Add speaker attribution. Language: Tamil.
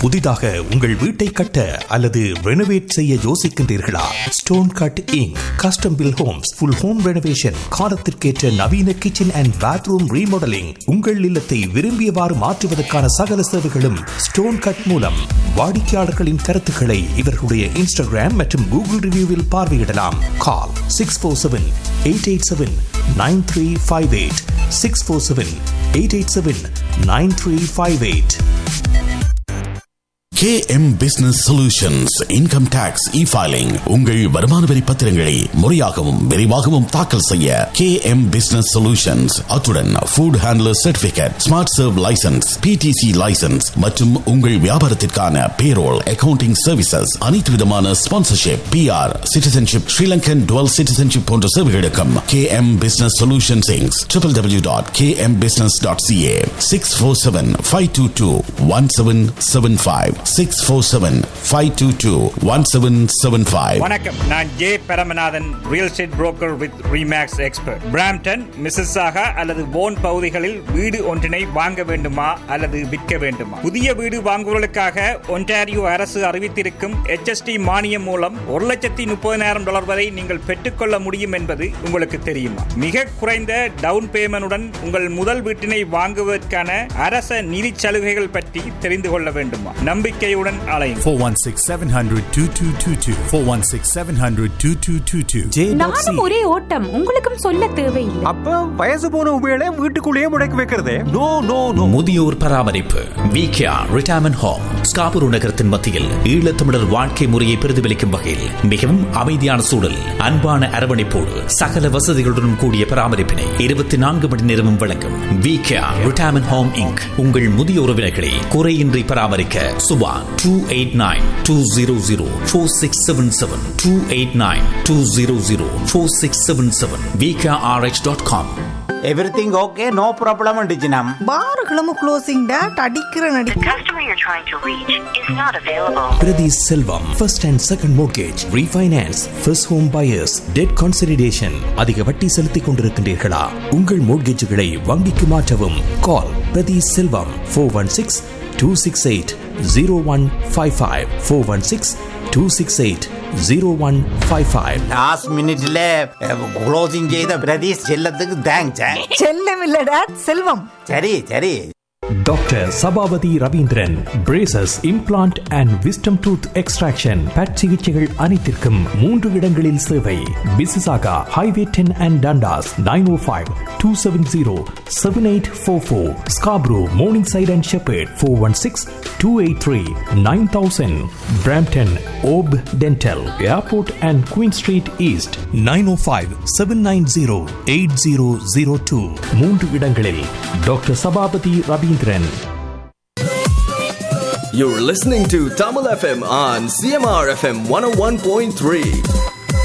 Speaker 1: புதிதாக உங்கள் வீட்டை கட்ட அல்லது ரெனோவேட் செய்ய யோசிக்கின்றீர்களா stone cutting custom build homes full home renovation காலத்திற்கேற்ற நவீன கிச்சன் அண்ட் பாத்ரூம் ரீமாடலிங் உங்கள் இல்லத்தை விரும்பியவாறு மாற்றுவதற்கான சகல சேவைகளும் ஸ்டோன் கட் மூலம் வாடிக்கையாளர்களின் கருத்துக்களை இவர்களுடைய இன்ஸ்டாகிராம் மற்றும் கூகுள் ரிவ்யூவில் பார்வையிடலாம் call six four seven eight eight seven nine three five eight six four seven eight eight seven nine three five eight
Speaker 2: KM Business Solutions Income Tax E-Filing உங்கள் வருமான வரி பத்திரங்களை முறையாகவும் விரைவாகவும் தாக்கல் செய்ய KM Business Solutions அத்துடன் Food Handler Certificate Smart Serve License PTC License மற்றும் உங்கள் வியாபாரத்திற்கான Payroll Accounting Services அனைத்து விதமான Sponsorship PR Citizenship Sri Lankan Dual Citizenship போன்ற சேவைகளுக்கும் KM Business Solutions Inc. www.kmbusiness.ca 647-522-1775 647-522-1775
Speaker 3: வணக்கம் நான் J Paramanathan real estate broker with remax expert Brampton Mississauga அல்லது போன் பகுதிகளில் வீடு ஒன்றினை வாங்க வேண்டுமா அல்லது விற்க வேண்டுமா புதிய வீடு வாங்குவதற்காக ஒன்டாரியோ அரசு அறிவித்திருக்கும் HST மானியம் மூலம் ஒரு லட்சத்தி முப்பதினாயிரம் டாலர் வரை நீங்கள் பெற்றுக்கொள்ள முடியும் என்பது உங்களுக்கு தெரியுமா மிக குறைந்த டவுன் பேமெண்டுடன் உங்கள் முதல் வீட்டினை வாங்குவதற்கான அரச நிதி சலுகைகள் பற்றி தெரிந்து கொள்ள வேண்டுமா நம்பிக்கையுடன் அலையும்
Speaker 4: 416 700 2222. 416 700 2222.
Speaker 1: ஜே
Speaker 5: நானும் ஒரே ஓட்டம் உங்களுக்கும் சொல்ல தேவையில்லை
Speaker 6: அப்ப வயசு போன உபயோக வீட்டுக்குள்ளேயே முடக்கி வைக்கிறதே நோ நோ நோ
Speaker 7: முதியோர் பராமரிப்பு விகேஆ ரிட்டையர்மெண்ட் ஹோம் ஸ்காபுரு நகரத்தின் மத்தியில் ஈழத்தமிழர் வாழ்க்கை முறையை பிரதிபலிக்கும் வகையில் மிகவும் அமைதியான சூழல் அன்பான அரவணைப்போடு சகல வசதிகளுடன் கூடிய பராமரிப்பினை இருபத்தி நான்கு மணி நேரமும் வழங்கும் விகேஆ ரிட்டையர்மெண்ட் ஹோம் இங்க் உங்கள் முதிய உறவினர்களை குறையின்றி பராமரிக்க Subha two eight nine two zero zero four six seven seven two eight nine two zero zero four six seven seven VKRH dot com
Speaker 8: everything okay no problem டிஜினம்
Speaker 9: பாருகளும் க்ளோசிங் டேட் அடிக்கிற நடி
Speaker 10: The customer you're trying to reach is not available.
Speaker 1: Prathi Selvam first and second mortgage refinance first home buyers debt consolidation அதிக வட்டி செலுத்திக் கொண்டிருக்கின்றீர்களா உங்கள் மோர்கேஜுகளை வங்கிக்கு மாற்றவும் call Prathi Selvam four one six two six eight zero one five five four one six two six eight zero one five five
Speaker 8: last மினிட்ல க்ளோசிங் செய்த பிரதீஷ் செல்லத்துக்கு தேங்க்ஸ்
Speaker 9: செல்லம் இல்ல டேட் செல்வம்
Speaker 8: சரி சரி
Speaker 1: doctor Sabapathy Ravindran braces implant and wisdom tooth extraction but சிகிச்சைகள் அனைத்திற்கும் மூன்று இடங்களில் சேவை Mississauga highway ten and Dundas nine O five two seven zero seven eight four four Scarborough Morningside and Sheppard four one six two eight three nine thousand Brampton ஓப் dental airport and Queen street east nine O five seven nine zero eight zero zero two மூன்று இடங்களில் doctor Sabapathy Ravindran
Speaker 11: You're listening to Tamil FM on CMR FM 101.3.